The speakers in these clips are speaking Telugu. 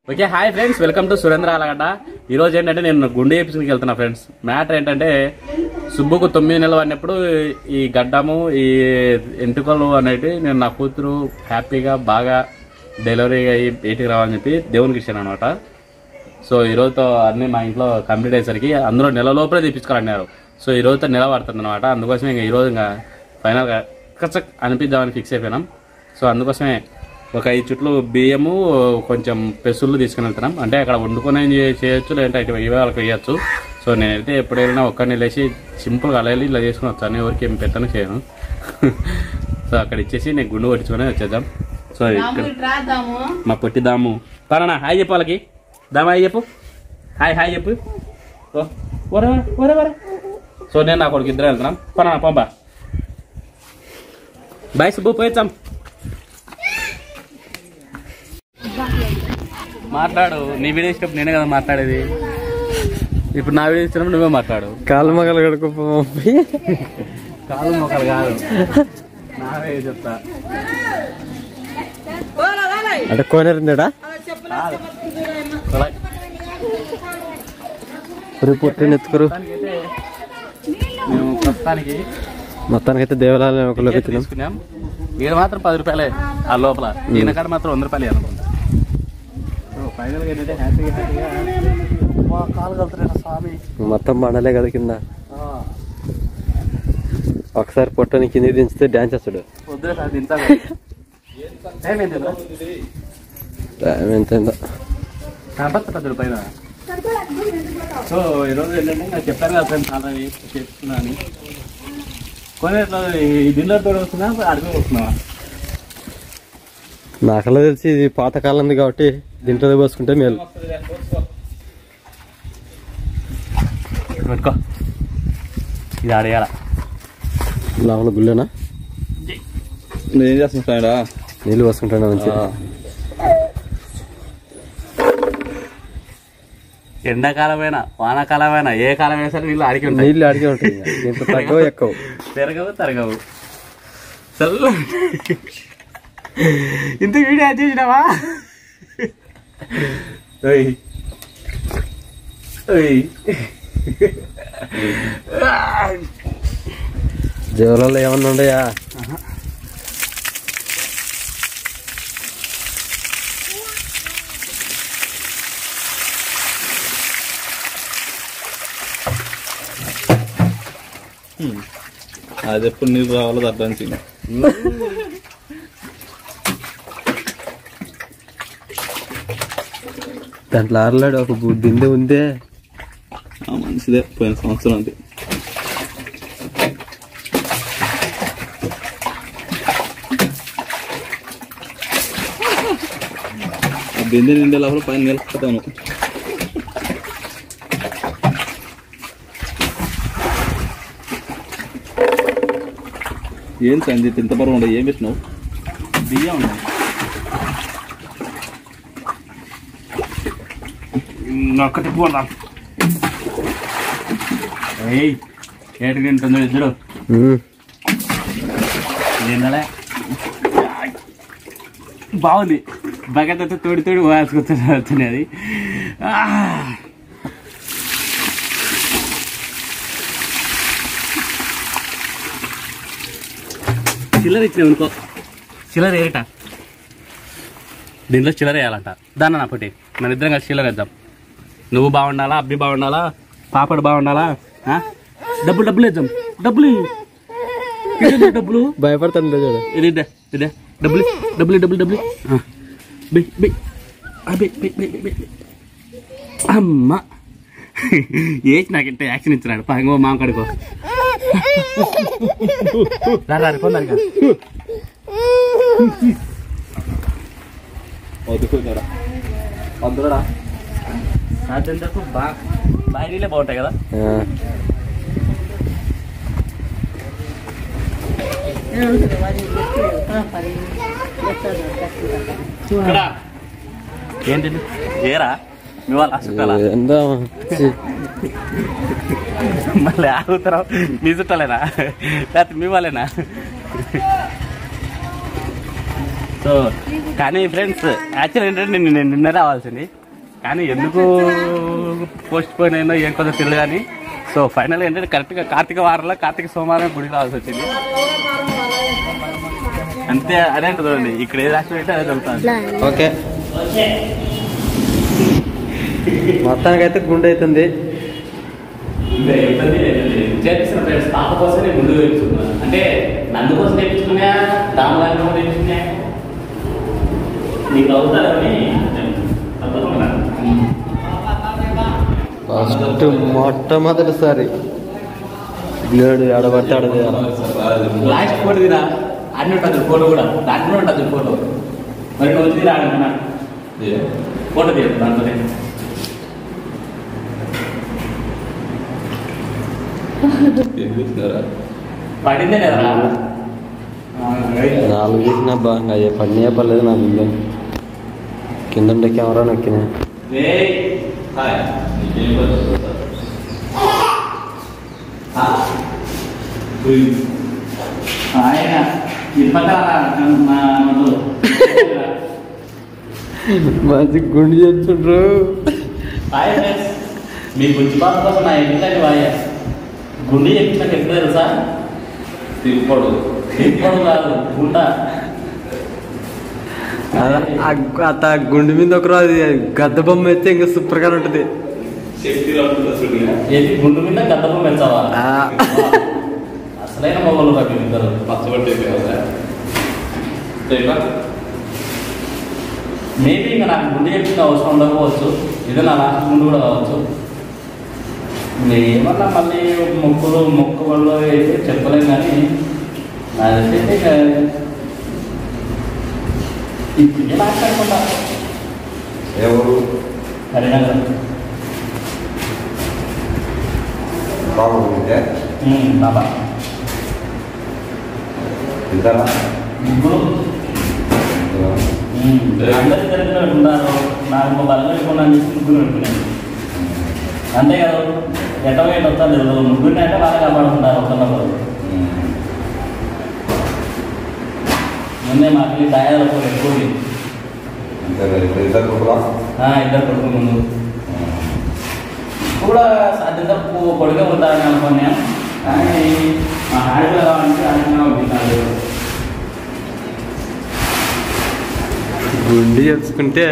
Okay hi friends welcome to Surendra ఆలగడ్డ ఈ రోజు ఏంటంటే నేను గుండె ఎపిసోడ్కి వెళ్తున్నా ఫ్రెండ్స్ మ్యాటర్ ఏంటంటే సుబ్బుకు తొమ్మిది నెలలు అన్నప్పుడు ఈ గడ్డము ఈ ఎంటుకలు అనేవి నేను నా కూతురు హ్యాపీగా బాగా డెలివరీ అయ్యి బయటికి రావాలని చెప్పి దేవునికి ఇచ్చాను అనమాట సో ఈ రోజుతో అన్ని మా ఇంట్లో కంప్లీట్ అయ్యేసరికి అందులో నెల లోపలే తీపించుకోవాలన్నారు సో ఈ రోజుతో నెల పడుతుంది అనమాట అందుకోసం ఇంకా ఈ రోజు ఇంకా ఫైనల్గా కచక్ అనిపిద్దామని ఫిక్స్ అయిపోయినాం సో అందుకోసమే ఒక ఐదు చుట్లు బియ్యము కొంచెం పెసులు తీసుకుని వెళ్తున్నాం అంటే అక్కడ వండుకొని చే- చేయొచ్చు లేదంటే ఇటు ఇవే వాళ్ళకి వేయచ్చు సో నేనైతే ఎప్పుడు వెళ్ళినా ఒక్కరిని వెళ్ళేసి సింపుల్గా అలా వెళ్ళి ఇలా చేసుకుని వచ్చాను ఎవరికి ఏం పెట్టను చేయను సో అక్కడ ఇచ్చేసి నేను గుండు కొట్టించుకొని వచ్చేద్దాం సో ఇక్కడ రాద్దాము మా పొట్టి దాము పరానా హాయ్ చెప్పు వాళ్ళకి దామా హాయ్ చెప్పు హాయ్ హాయ్ చెప్పు ఓ, ఒరే ఒరే ఒరే సో నేను నా కొడుకు ఇద్దరు వెళ్తున్నాం పరానా పంపా బాయ్ సుబ్బు పోయొచ్చాం మాట్లాడు నీ వీడియో ఇచ్చినప్పుడు నేనే కదా మాట్లాడేది ఇప్పుడు నా వీడియో ఇచ్చినప్పుడు నువ్వే మాట్లాడు కాళ్ళు మగలు కడుకోపో మమ్మీ కాలు మొక్కలు కాదు నావే చెప్తా అంటే కోనేరుందేడా కాదు. అలా. రేపు పొట్టిన ఎత్తుకురు ప్రస్తుతానికైతే మేము ప్రస్తుతానికి మొత్తానికైతే దేవాలయం ఒకలోకి కేక్ వచ్చినాం తీసుకున్నాం ఈడ మాత్రం పది రూపాయలే ఆ లోపల ఈయన కాడ మాత్రం వంద రూపాయలు అనుకుంటా సో ఫైనల్గా ఏంటంటే హ్యాపీగా హ్యాపీగా మా కాలు కలుతున్నాయి స్వామి మొత్తం మండలే కదా కింద ఆ, ఒకసారి పొట్టని కింద దించితే డ్యాన్స్ చేస్తాడు వద్దులే సార్ తింటా టైం ఏంటి బ్రో? టైం ఎంతైందో కనపడతా పది రూపాయలు సో ఈరోజు ఏంటంటే నాకు చెప్పాను కదా ఫ్రెండ్స్ ఆల్రెడీ చేస్తున్నా అని కొన్ని ఇట్లా ఈ డిన్నర్ తోడు వస్తున్నా అడుగు వస్తున్నావా నాకల్లా తెలిసి ఇది పాతకాలంది కాబట్టి దీంట్లో పోసుకుంటే మేలు పెట్టుకో ఇది ఆడేయాల లోపల గుళ్ళేనా నువ్వేం చేస్తున్నాడా నీళ్ళు పోసుకుంటాను మంచిగా ఎండాకాలమైనా వానాకాలమైనా ఏ కాలమైనా సరే నీళ్ళు అడిగి ఉంటాయి నీళ్ళు అడిగే ఉంటాయి ఇంకా. దీంట్లో తగ్గవు ఎక్కువ తిరగవు తరగవు చల్ల ఇంత వీడియో యాడ్ చేసినావా ఓయ్ ఓయ్ దేవాలయాలు ఏమన్నా ఉన్నాయా అది ఎప్పుడు నీళ్ళు రావాలో అర్థం దాంట్లో ఆరలాడు ఒక గు- బిందె ఉందే మంచిదే పోయిన సంవత్సరం అది ఆ బిందె నిండే లోపల పైన నిలుపుతాను ఏం సంజిత్ ఇంత బరువు ఉండవు ఏం పెట్టినావు బియ్యం ఉన్నాయి ఒక్కటి పోదాం ఏయ్ ఏడు తింటుందో ఇద్దరు ఉమ్. నిన్నలే బాగుంది బకెట్ అయితే తోడి తోడి పోయాల్సుకొచ్చున్నది అది ఆ! చిల్లర ఇచ్చినావు అనుకో చిల్లర ఏరిట దీంట్లో చిల్లర వేయాలంట దాన్ని నా పొట్టి మన ఇద్దరం కలిసి చిల్లర వేద్దాం నువ్వు బాగుండాలా అబ్బి బాగుండాలా పాపడు బాగుండాలా ఆ? డబ్బులు డబ్బులు వేద్దాం డబ్బులు ఇదేంటి డబ్బులు భయపడతాను చూడు ఇది ఇదే ఇదే డబ్బులు డబ్బులు డబ్బులు డబ్బులు ఆ. బై బై ఆ, bye bye bye bye, bye అమ్మా ఏసి నాకు ఇంత యాక్షన్ ఇచ్చినాడు పాంగో మామ కడుకో రా రా పొందాలి వదుకున్నారా అందులోడా సాధ్యంతకు బా బాయిలే బాగుంటాయి కదా ఆ. ఇక్కడ ఏంటి ఏరా మీ వాళ్ళ చుట్టాలా ఏందో చి. మళ్ళీ ఆగుతారా మీ చుట్టాలేనా లేకపోతే మీ వాళ్ళేనా సో కానీ ఫ్రెండ్స్ యాక్చువల్ ఏంటంటే నేను నేను నిన్న రావాల్సింది కానీ ఎందుకు పోస్ట్ పోయిన్ అయిందో ఏం కొంత తెలియదు కానీ సో ఫైనల్ ఏంటంటే కరెక్ట్గా కార్తీక వారంలో కార్తీక సోమవారం గుడికి రావాల్సి వచ్చింది అంతే అదే ఉంటుంది ఇక్కడ ఏ రాష్ట్రం అయితే అదే జరుగుతుంది ఓకే మొత్తానికైతే గుండె అవుతుంది చేసిన ఫ్రెండ్స్ పాప కోసం నేను ముందు తెప్పించుకున్నా అంటే నన్ను కోసం తెప్పించుకున్నా దామగారి కోసం తెప్పించుకున్నా నీకు అవుతారని తప్పకుండా ఫస్ట్ మొట్టమొదటిసారి బ్లేడ్ ఆడబడితే ఆడది లాస్ట్ ఫోటో తీరా అన్ని ఉంటుంది ఫోటో కూడా దాంట్లో ఉంటుంది ఫోటో మరి నువ్వు తీరా అనుకున్నా ఫోటో తీరు దాంట్లోనే ఏం చూస్తున్నారా పడిందే లేదా నాలుగు తీసినా బాగా అయ్యే పడినా పర్లేదు నాకు ఇల్లు కింద ఉండే కెమెరా నొక్కినా ఏయ్ హాయ్ నీకేం పడుతుంది ఆయన ఇది పక్కన మా మందులు మంచి గుండె చెప్తుండ్రు హాయ్ ఫ్రెండ్స్ మీ బుద్ధి బాధ కోసం నా ఇంటికి వాయ గుండె చెప్పించాక ఎక్కడ తెలుసా తిప్పడు తిప్పడు కాదు గుండ అత గుండె మీద ఒకరు అది గద్ద బొమ్మ అయితే ఇంకా సూపర్ గా ఉంటుంది శక్తి రాకుండా చూడగా ఏది గుండు మీద గద్దపం పెంచావా ఆ. అసలైన మొగలు రకం ఇద్దరు పచ్చబట్టి కదా మేబీ ఇంకా నాకు గుండె చెప్పింది అవసరం ఉండకపోవచ్చు ఇది నా లాస్ట్ గుండు కూడా కావచ్చు ఏమన్నా మళ్ళీ మొక్కులు మొక్కుబళ్ళు అయితే చెప్పలేం కానీ నాదైతే ఇక ఇప్పుడు లాస్ట్ అనుకుంటా ఎవరు కరీంనగర్ బాగుంటే ఉమ్, బాబా ఇద్దరా ముగ్గురు ఉమ్, అందరి దగ్గర ఉన్నారు నాకు ఒక బలం పెట్టుకున్నాను చెప్పి ముగ్గురు పెట్టుకున్నాను అంతే కదా ఎట్ట పోయి వస్తా లేదు ముగ్గురిని అంటే బాగా కాపాడుకుంటారు ఒకరినొకరు ముందే మాకు తయారు ఎక్కువ ఉంది. అంతే కదా ఇప్పుడు ఇద్దరు కొడుకులా ఆ, ఇద్దరు కొడుకు ముందు కూడా సాధ్యత కొడుకే ఉంటారని అనుకున్నాం కానీ మా ఆడపిల్ల కావాలంటే ఆడపిల్ల పంపిస్తాను గుండె చెప్పుకుంటే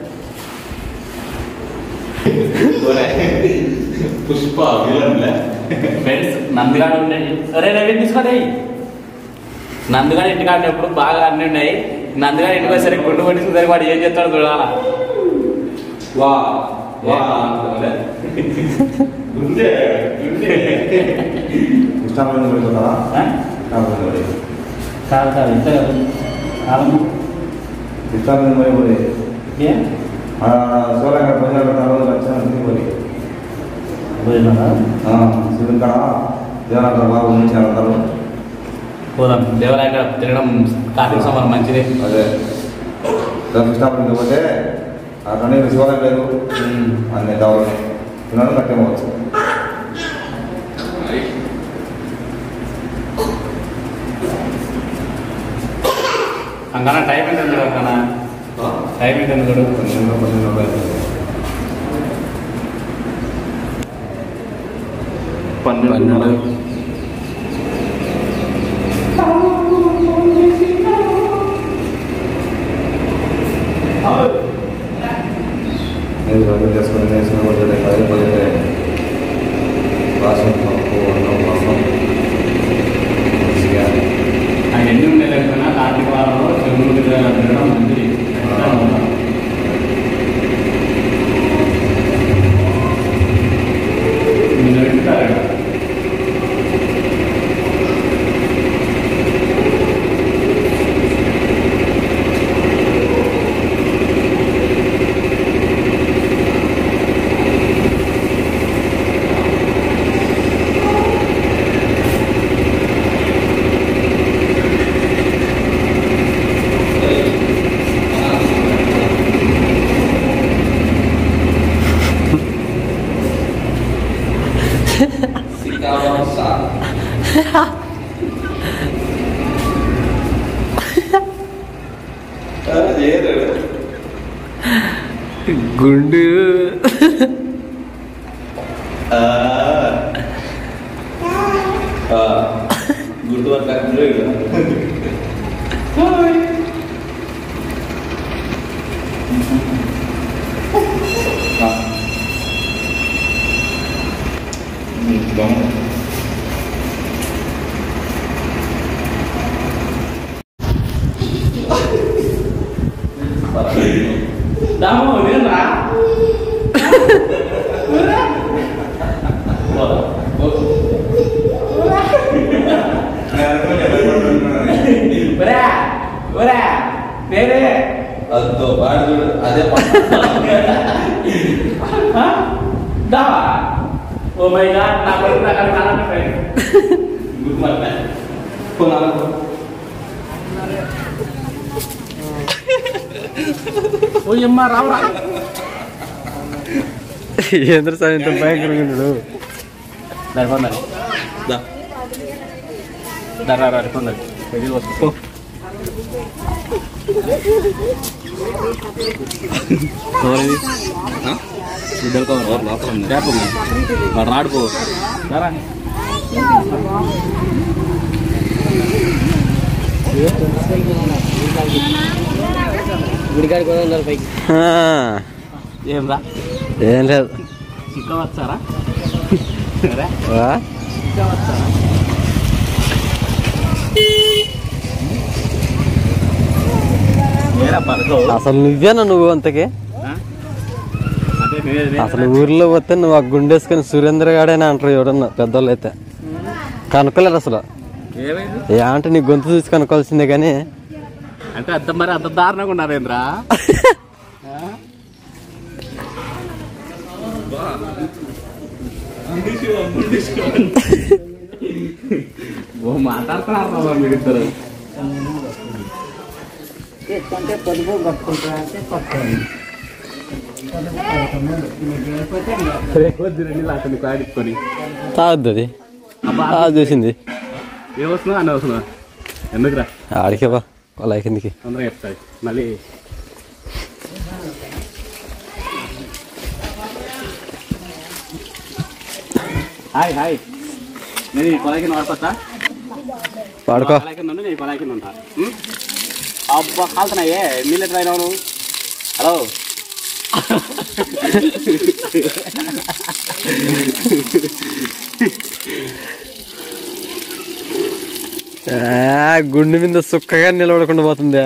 పుష్ప విలన్లే ఫ్రెండ్స్ నందిగాడు ఉన్నాయి సరే రవి తీసుకోండి నందిగాడు ఇంటికాడ ఎప్పుడు బాగా అన్ని ఉన్నాయి నందిగాడు ఇంటికి వచ్చేసరికి గుండు కొట్టించుకుని వాడు ఏం చేస్తాడు చూడాలా వా వా అనుకోలే. గుండె గుండె ఇష్టాలను పెడుతున్నారా ఆ? ఇష్టాలను పడి కాదు కాదు ఇంత కాదు కాలము ఇష్టాలను పడి పోయి ఏం సోలంగా ప్రజలు పెట్టారు లక్షణాలు పోయి పోయినారా? శివుని కాడ దేవనాథ బాబు నుంచి అంటారు పోదాం దేవాలయంగా తినడం కార్తీక సోమవారం మంచిది అదే కృష్ణాపురం పోతే అక్కడ శివాలయం లేదు ఉమ్. అన్ని దావులు తినడం కట్టేమవచ్చు అంకనా టైం ఎంత ఉంది అంకనా టైం ఎంత ఉంది చూడు పన్నెండు పన్నెండు రూపాయలు పన్నెండు నేను రెండు చేసుకుని వేసుకుని పోతే పది పదిహేను రాసం పప్పు అన్నం రసం మంచిగా నాకు ఎన్ని ఉండేదనుకున్నా కార్తీక వారంలో చెరువులు తిరగడం మంచిది మీరు వెళ్తారా? ఆ గుండు గుర్తుపట్టారు దాము నేనరా ఒరే ఒరే నేనే అదో వాడు చూడు అదే ఆ? దావా ఓ మై గాడ్ నా కొడుకు నాకు అది చాలా ఫ్రెండ్ గుర్తుపట్టలే ఓ అమ్మ రావురా ఏంద్ర సార్ ఇంత భయంకరంగా ఉన్నాడు సరిపోందండి దా దర్రా సరిపోందండి పెళ్లి వస్తు ఇద్దరు కవర్ లోపల ఉంది చేప వాడు రాడుకో దరా గుడికాడికి కూడా ఉన్నారు పైకి ఆ, ఏం రా ఏం లేదు చిక్కవచ్చారా అరే ఆ? ఏరా పరకో అసలు నువ్వేనా నువ్వు అంతకి అంటే నేనే- నేనే- అసలు ఊర్లో పోతే నువ్వు ఆ గుండేసుకొని సురేంద్ర గాడేనా అంటారు ఎవడన్నా పెద్దోళ్ళు అయితే కనుక్కోలేరు అసలు ఏమైంది ఏ అంటే నీ గొంతు చూసి కనుక్కోవాల్సిందే కానీ అంటే అంత మరి అంత దారుణంగా ఉన్నారేంద్రా ఓ మాట్లాడుతున్నారు మీరు ఇద్దరు తీసుకుంటే పొదుపు కట్టుకుంటారా అంటే కొట్టుకోండి వద్దు రండి లాక్కొని కాడించుకొని తాగద్దు అది ఆ చూసింది ఏ వస్తున్నా అన్న వస్తున్నా ఎందుకురా ఆడికే బా వాళ్ళ కిందికి తొందరగా చెప్తాయి మళ్ళీ హాయ్ హాయ్ నేను ఈ కొలాయి కింద వాడుకోవచ్చా వాడుకో కొలాయి కింద ఉండి నేను ఈ కొలాయి కింద ఉంటా ఉం? అబ్బా కాలుతున్నాయే నీళ్ళు ఎట్లా అయినావు నువ్వు? హలో ఆ, గుండె మీద సుక్కగా నిలబడకుండా పోతుంది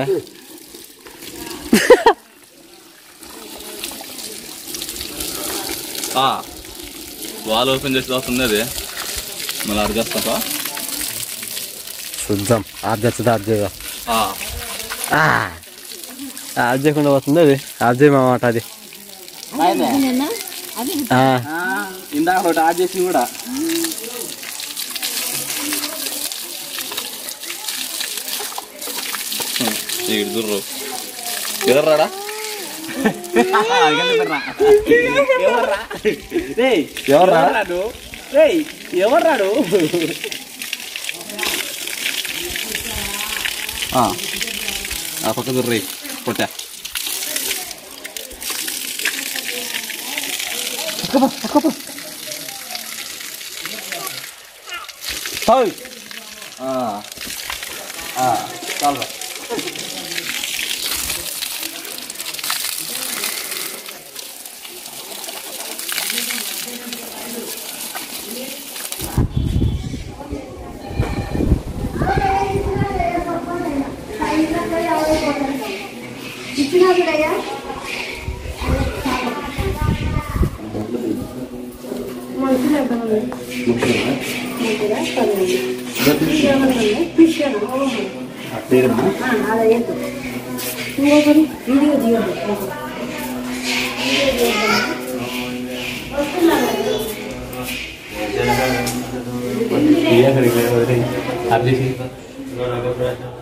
వాల్ ఓపెన్ చేసి వస్తుంది అది మళ్ళీ అడిగేస్తావా చూద్దాం ఆఫ్ చేస్తుంది ఆఫ్ చేయదా ఆఫ్ చేయకుండా పోతుంది అది ఆఫ్ చేయమాట అది ఆ, ఇందాక ఒకటి ఆడ్ చేసి కూడా ఇక్కడ దూరం ఎదర్రాడా ఎవర్రా రేయ్, ఎవర్రా? ఎవర్రాడు? రేయ్, ఎవర్రాడు ఆ పక్క దూర్రీ కొట్టా అది